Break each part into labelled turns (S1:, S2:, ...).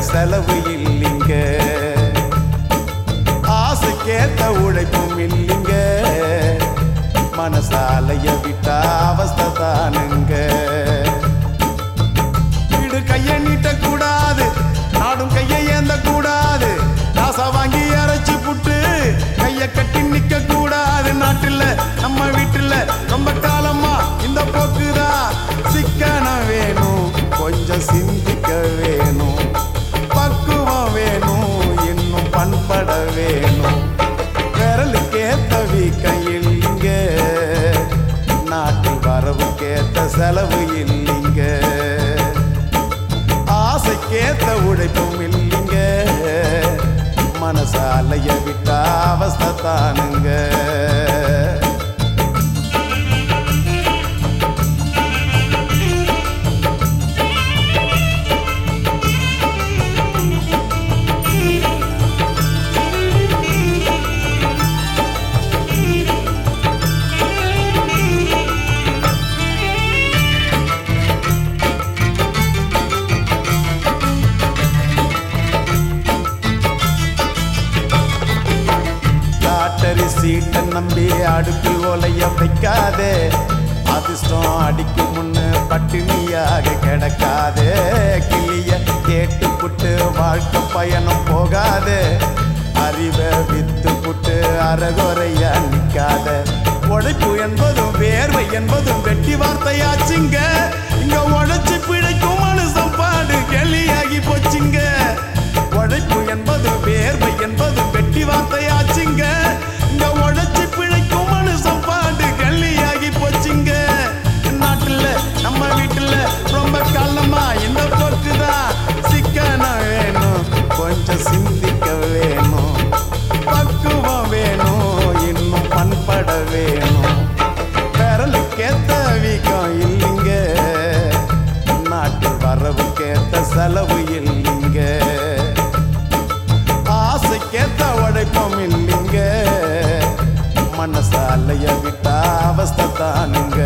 S1: செலவு இல்லைங்க ஆசைக்கேத்த உழைப்பும் இல்லைங்க மனசாலைய விட்டா அவஸ்தை தானுங்க வீடு கைய நீட்ட கூடாது நாடும் கையை ஏந்த கூடாது காசா வாங்கி அரைச்சு புட்டு கைய கட்டி நிக்க கூடாது நாட்டுல நம்ம வீட்டுல ரொம்ப காலமா இந்த போக்குதான் சிக்கனம் வேணும் கொஞ்சம் சிந்திக்க வேணும் பக்குவம் வேணும் இன்னும் பண்பட வேணும் விரலுக்கேத்த வீக்கம் இல்லைங்க நாட்டில் வரவுக்கேத்த செலவு இல்லைங்க ஆசைக்கேத்த உழைப்பும் இல்லைங்க மனசாலைய விட்டா அவஸ்தை தானுங்க லாட்டரி சீட்டை நம்பி அடுப்பில் ஒலைய வைக்காதே அதிர்ஷ்டம் அடிக்கும் முன்னு பட்டினியாக கிடக்காதே கிளிய கேட்டு புட்டு வாழ்க்கை பயணம் போகாதே அறிவை வித்து புட்டு அறகுறையா நிக்காத உழைப்பு என்பதும் வேர்வை என்பதும் வெட்டி வார்த்தையாச்சுங்க இங்க உழைச்சு பிழைக்கும் மனுஷன் பாடு கெளியாகி போச்சுங்க உழைப்பு என்பது வேர்வை என்பது வெட்டி வார்த்தையாச்சுங்க இங்க உழைச்சு பிழைக்கும் மனுஷன் பாடு கள்ளியாகி போச்சுங்க நாட்டுல நம்ம வீட்டுல ரொம்ப காலமா இந்த போக்குதான் சிக்கனம் வேணும் கொஞ்சம் சிந்திக்க வேணும் பக்குவம் வேணும் இன்னும் பண்பட வேணும் விரலுக்கேத்த வீக்கம் இல்லைங்க நாட்டில் வரவுக்கேத்த செலவு இல்லைங்க ஆசைக்கேத்த உழைப்பம் இல்லைங்க மனசாலைய விட்டா அவஸ்தை தானுங்க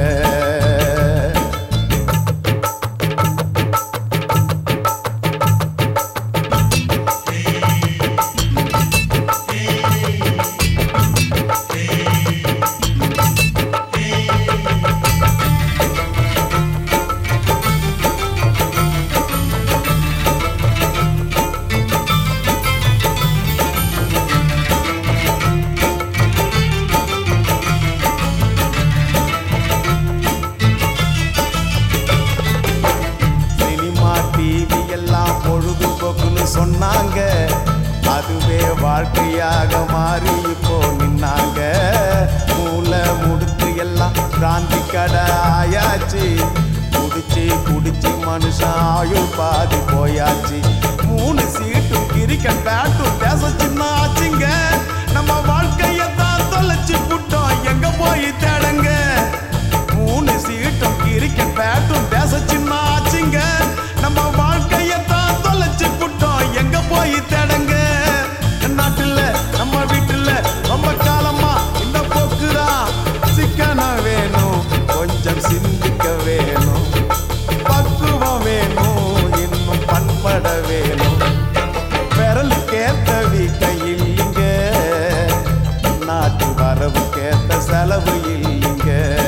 S1: சினிமா டிவி எல்லாம் பொழுதுபோக்குன்னு சொன்னாங்க அதுவே வாழ்க்கையாக மாறி இப்போ நின்னாங்க மூளை முடுக்கு எல்லாம் கிராந்தி கடை ஆயாச்சு குடிச்சு குடிச்சு மனுஷன் ஆயுள் பாதி போயாச்சு மூணு சீட்டும் கிரிக்கெட் பேட்டும் பேச சின்ன ஆச்சுங்க நம்ம வாழ்க்கையை தான் தொலைச்சு புட்டோம் எங்க போய் தேடுங்க மூணு சீட்டும் கிரிக்கெட் பேட்டும் பேச சின்ன ஆச்சுங்க நம்ம வாழ்க்கையை தான் தொலைச்சு புட்டோம் எங்க போய் தேடுங்க நாட்டுல நம்ம வீட்டுல ரொம்ப காலமா இந்த போக்குதான் சிக்கனம் வேணும் கொஞ்சம் சிந்திக்க வேணும் பக்குவம் வேணும் இன்னும் பண்பட வேணும் விரலுக்கேத்த வீக்க இல்லைங்க நாட்டு வரவுக்கேத்த செலவு இல்லைங்க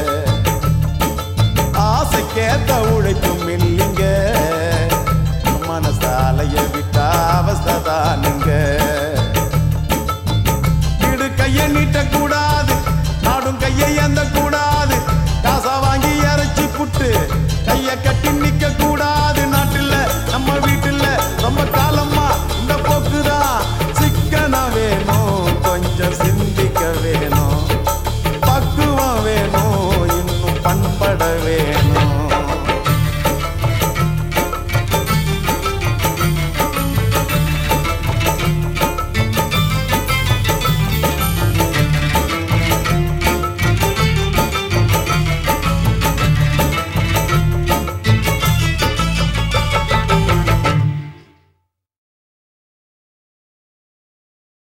S1: ஆசைக்கேத்த உழைப்பும் இல்லைங்க மனசாலைய விட்டா அவஸ்தை தானுங்க இடு கைய நீட்ட கூடாது